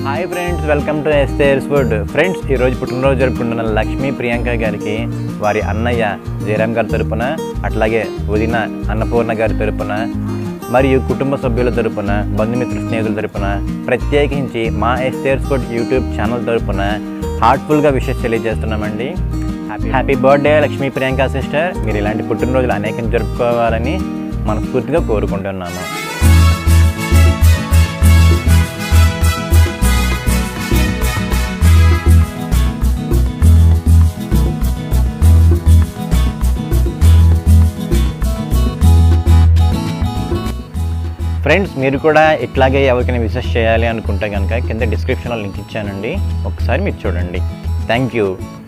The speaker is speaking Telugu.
హాయ్ ఫ్రెండ్స్ వెల్కమ్ టు ఎస్టేర్స్ ఫుడ్ ఫ్రెండ్స్ ఈరోజు పుట్టినరోజు జరుపుకుంటున్న లక్ష్మీ ప్రియాంక గారికి వారి అన్నయ్య జయరామ్ గారి తరపున అట్లాగే వదిన అన్నపూర్ణ గారి తరపున మరియు కుటుంబ సభ్యుల తరపున బంధుమిత్ర స్నేహితుల తరపున ప్రత్యేకించి మా ఎస్టేర్స్ ఫుడ్ యూట్యూబ్ ఛానల్ తరపున హార్ట్ఫుల్గా విషెస్ తెలియజేస్తున్నామండి happy happy birthday Lakshmi Priyanka sister మీరు ఇలాంటి పుట్టినరోజులు అనేకం జరుపుకోవాలని మనస్ఫూర్తిగా కోరుకుంటున్నాము ఫ్రెండ్స్ మీరు కూడా ఇట్లాగే ఎవరికైనా విజిట్ చేయాలి అనుకుంటే కనుక కింద డిస్క్రిప్షన్లో లింక్ ఇచ్చానండి ఒకసారి మీరు చూడండి థ్యాంక్ యూ